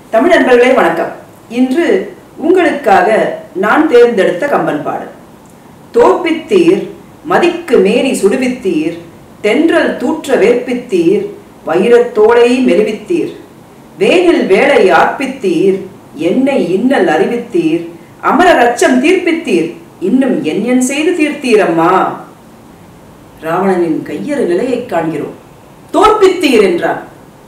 தமிழ் நண்பர்களே வணக்கம் இன்று உங்களுக்காக நான் தேர்ந்தெடுத்த கம்பன் பாடல் தோற்பித்தீர் மதிக்கு மேனி சுடுவித்தீர் தென்றல் தூற்ற வேற்பித்தீர் வைரத்தோளை மெலிவித்தீர் வேனில் வேலை ஆர்ப்பித்தீர் என்னை இன்னல் அறிவித்தீர் அமரர் அச்சம் தீர்ப்பித்தீர் இன்னும் என் என் செய்து தீர்த்தீரம்மா ராவணனின் கையறு நிலையைக் காண்கிறோம் தோற்பித்தீர் என்றான்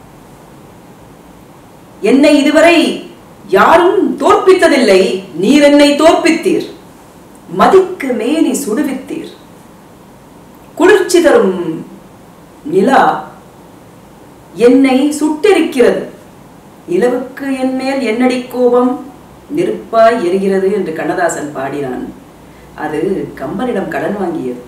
என்னை இதுவரை யாரும் தோற்பித்ததில்லை நீர் என்னை தோற்பித்தீர் மதிக்கு மேனி சுடுவித்தீர் குளிர்ச்சி தரும் நிலா என்னை சுட்டெரிக்கிறது நிலவுக்கு என் மேல் என்னடி கோபம் நெருப்பாய் எரிகிறது என்று கண்ணதாசன் பாடினான் அது கம்பனிடம் கடன் வாங்கியது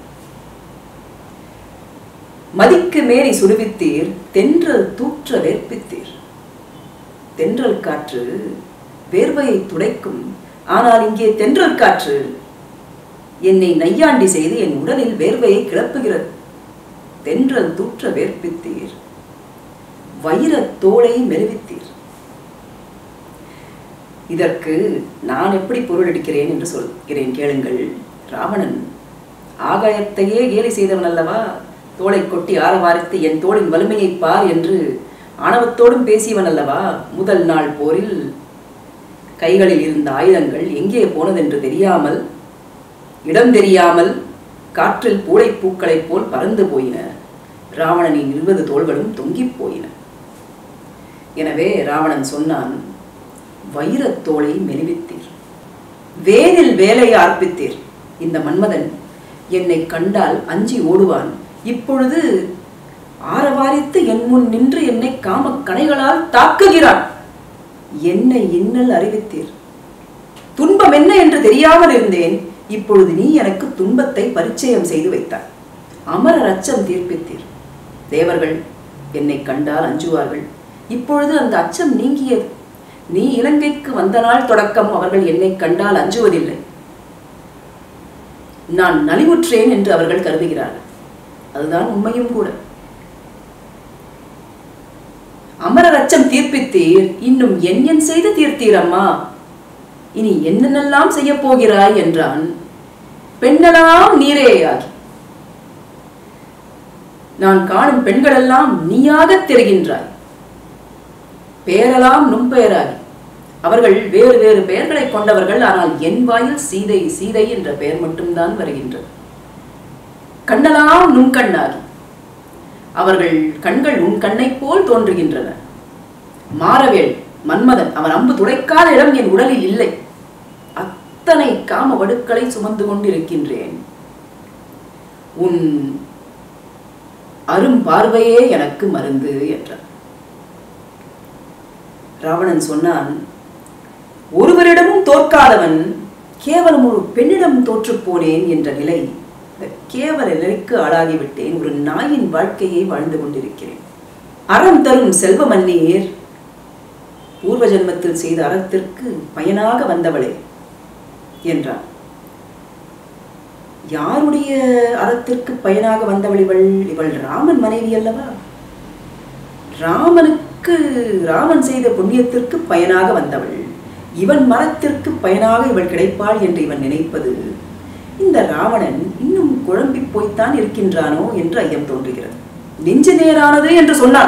மதிக்கு மேனி சுடுவித்தீர் தென்றல் தூற்ற வேர்ப்பித்தீர் தென்றல் காற்று வேர்வையை துடைக்கும் ஆனால் இங்கே தென்றல் காற்று என்னை நையாண்டி செய்து என் உடலில் வேர்வையை கிளப்புகிறது தென்றல் தூற்ற வேர்ப்பித்தீர் வைரத் தோளை மெருவித்தீர் இதற்கு நான் எப்படி பொருள் எடுக்கிறேன் என்று சொல்கிறேன் கேளுங்கள் ராவணன் ஆகாயத்தையே கேலி செய்தவன் அல்லவா தோளை கொட்டி ஆரவாரித்து என் தோளின் வலிமையை பார் என்று ஆணவத்தோடும் பேசியவன் அல்லவா முதல் நாள் போரில் கைகளில் இருந்த ஆயுதங்கள் எங்கே போனதென்று தெரியாமல் இடம் தெரியாமல் காற்றில் பூளை பூக்களைப் போல் பறந்து போயின ராவணனின் இருபது தோள்களும் தொங்கிப் போயின எனவே ராவணன் சொன்னான் வைரத் தோளை மெலிவித்தீர் வேதில் வேலையை ஆர்ப்பித்தீர் இந்த மன்மதன் என்னை கண்டால் அஞ்சி ஓடுவான் இப்பொழுது ஆரவாரித்து என் முன் நின்று என்னை காமக் கணைகளால் தாக்குகிறான் என்னை இன்னல் அறிவித்தீர் துன்பம் என்ன என்று தெரியாமல் இருந்தேன் இப்பொழுது நீ எனக்கு துன்பத்தை பரிச்சயம் செய்து வைத்தாய் அமரர் அச்சம் தீர்ப்பித்தீர் தேவர்கள் என்னை கண்டால் அஞ்சுவார்கள் இப்பொழுது அந்த அச்சம் நீங்கியது நீ இலங்கைக்கு வந்த நாள் தொடக்கம் அவர்கள் என்னை கண்டால் அஞ்சுவதில்லை நான் நலிவுற்றேன் என்று அவர்கள் கருதுகிறார்கள் அதுதான் உண்மையும் கூட அமரர் அச்சம் தீர்ப்பித்தீர் இன்னும் என் என் செய்து தீர்த்தீரம்மா இனி என்னென்னலாம் செய்ய போகிறாய் என்றான் பெண்ணெல்லாம் நீரேயாகி நான் காணும் பெண்களெல்லாம் நீயாக தெரிகின்றாய் பெயரெல்லாம் நும்பெயராகி அவர்கள் வேறு வேறு பெயர்களை கொண்டவர்கள் ஆனால் என் வாயில் சீதை சீதை என்ற பெயர் மட்டும்தான் வருகின்றது கண்ணெல்லாம் நுண்கண்ணாகி அவர்கள் கண்கள் உன் கண்ணைப் போல் தோன்றுகின்றன மாறவேள் மன்மதன் அவன் அம்பு துடைக்காத இடம் என் உடலில் இல்லை அத்தனை காம வடுக்களை சுமந்து கொண்டிருக்கின்றேன் உன் அரும் பார்வையே எனக்கு மருந்து என்றான் ராவணன் சொன்னான் ஒருவரிடமும் தோற்காதவன் கேவலம் ஒரு பெண்ணிடம் தோற்றுப் போனேன் என்ற நிலை இந்த கேவல நிலைக்கு ஆளாகிவிட்டேன் ஒரு நாயின் வாழ்க்கையை வாழ்ந்து கொண்டிருக்கிறேன் அறம் தரும் செல்வ மன்னீர் பூர்வ ஜென்மத்தில் செய்த அறத்திற்கு பயனாக வந்தவளே என்றான் யாருடைய அறத்திற்கு பயனாக வந்தவள் இவள் இவள் ராமன் மனைவி அல்லவா ராமனுக்கு ராமன் செய்த புண்ணியத்திற்கு பயனாக வந்தவள் இவன் மரத்திற்கு பயனாக இவள் கிடைப்பாள் என்று இவன் நினைப்பது இந்த ராவணன் இன்னும் குழம்பி போய்த்தான் இருக்கின்றானோ என்று ஐயம் தோன்றுகிறது நெஞ்சு நேரானது என்று சொன்னான்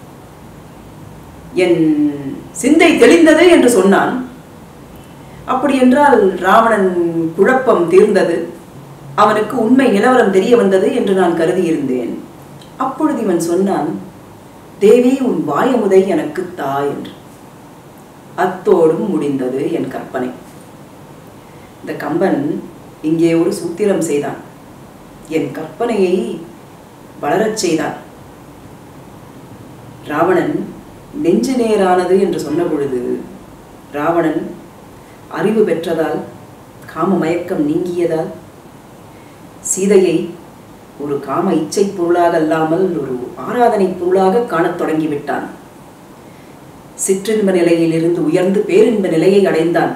என் சிந்தை தெளிந்தது என்று சொன்னான் அப்படி என்றால் ராவணன் குழப்பம் தீர்ந்தது அவனுக்கு உண்மை நிலவரம் தெரிய வந்தது என்று நான் கருதியிருந்தேன் அப்பொழுது இவன் சொன்னான் தேவி உன் வாயமுதை எனக்கு தா என்று அத்தோடும் முடிந்தது என் கற்பனை இந்த கம்பன் இங்கே ஒரு சூத்திரம் செய்தான் என் கற்பனையை வளரச் செய்தான் ராவணன் நெஞ்சு நேரானது என்று சொன்ன பொழுது ராவணன் அறிவு பெற்றதால் காம மயக்கம் நீங்கியதால் சீதையை ஒரு காம இச்சை பொருளாக அல்லாமல் ஒரு ஆராதனை பொருளாக காணத் தொடங்கிவிட்டான் சிற்றின்ப நிலையிலிருந்து உயர்ந்து பேரின்ப நிலையை அடைந்தான்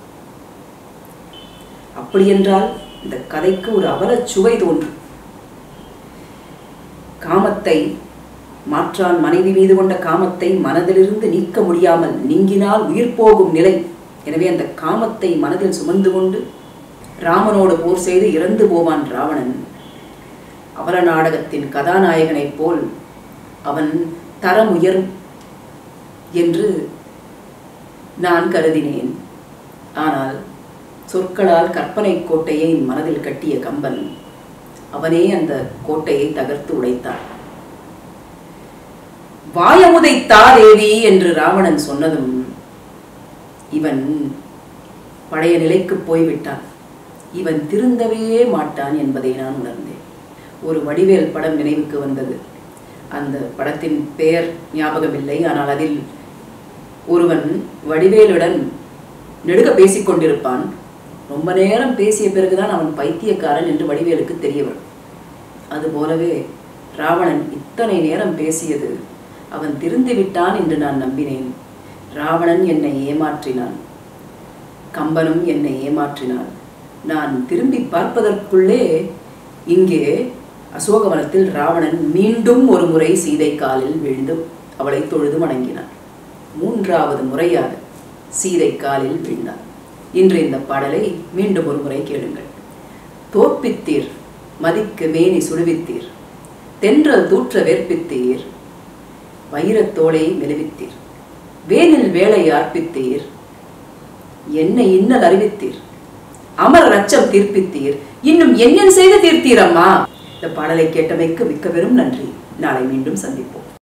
அப்படியென்றால் இந்த கதைக்கு ஒரு அவலச் சுவை தோன்றும் காமத்தை மாற்றான் மனைவி மீது கொண்ட காமத்தை மனதிலிருந்து நீக்க முடியாமல் நீங்கினால் உயிர் போகும் நிலை எனவே அந்த காமத்தை மனதில் சுமந்து கொண்டு ராமனோடு போர் செய்து இறந்து போவான் ராவணன் அவல நாடகத்தின் கதாநாயகனைப் போல் அவன் தரம் உயரும் என்று நான் கருதினேன் ஆனால் சொற்களால் கற்பனை கோட்டையை மனதில் கட்டிய கம்பன் அவனே அந்த கோட்டையை தகர்த்து உடைத்தான் வாயமுதைத்தா தேவி என்று ராவணன் சொன்னதும் இவன் பழைய நிலைக்கு போய்விட்டான் இவன் திருந்தவே மாட்டான் என்பதை நான் உணர்ந்தேன் ஒரு வடிவேல் படம் நினைவுக்கு வந்தது அந்த படத்தின் பெயர் ஞாபகமில்லை ஆனால் அதில் ஒருவன் வடிவேலுடன் நெடுக பேசிக் கொண்டிருப்பான் ரொம்ப நேரம் பேசிய பிறகுதான் அவன் பைத்தியக்காரன் என்று வடிவேலுக்கு தெரிய வரும் அதுபோலவே ராவணன் இத்தனை நேரம் பேசியது அவன் திருந்து விட்டான் என்று நான் நம்பினேன் ராவணன் என்னை ஏமாற்றினான் கம்பனும் என்னை ஏமாற்றினான் நான் திரும்பி பார்ப்பதற்குள்ளே இங்கே அசோகவனத்தில் ராவணன் மீண்டும் ஒரு முறை சீதை காலில் விழுந்து அவளை தொழுது வணங்கினான் மூன்றாவது முறையாக சீதை காலில் விழுந்தான் இன்று இந்த பாடலை மீண்டும் ஒரு முறை கேளுங்கள் தோற்பித்தீர் மதிக்கு மேனி சுடுவித்தீர் தென்றல் தூற்ற வேர்ப்பித்தீர் வைரத்தோளை மெலிவித்தீர் வேனில் வேலை ஆர்ப்பித்தீர் என்னை இன்னல் அறிவித்தீர் அமர் ரச்சம் தீர்ப்பித்தீர் இன்னும் என்னென் செய்து தீர்த்தீரம்மா இந்த பாடலை கேட்டமைக்கு மிக்க பெரும் நன்றி நாளை மீண்டும் சந்திப்போம்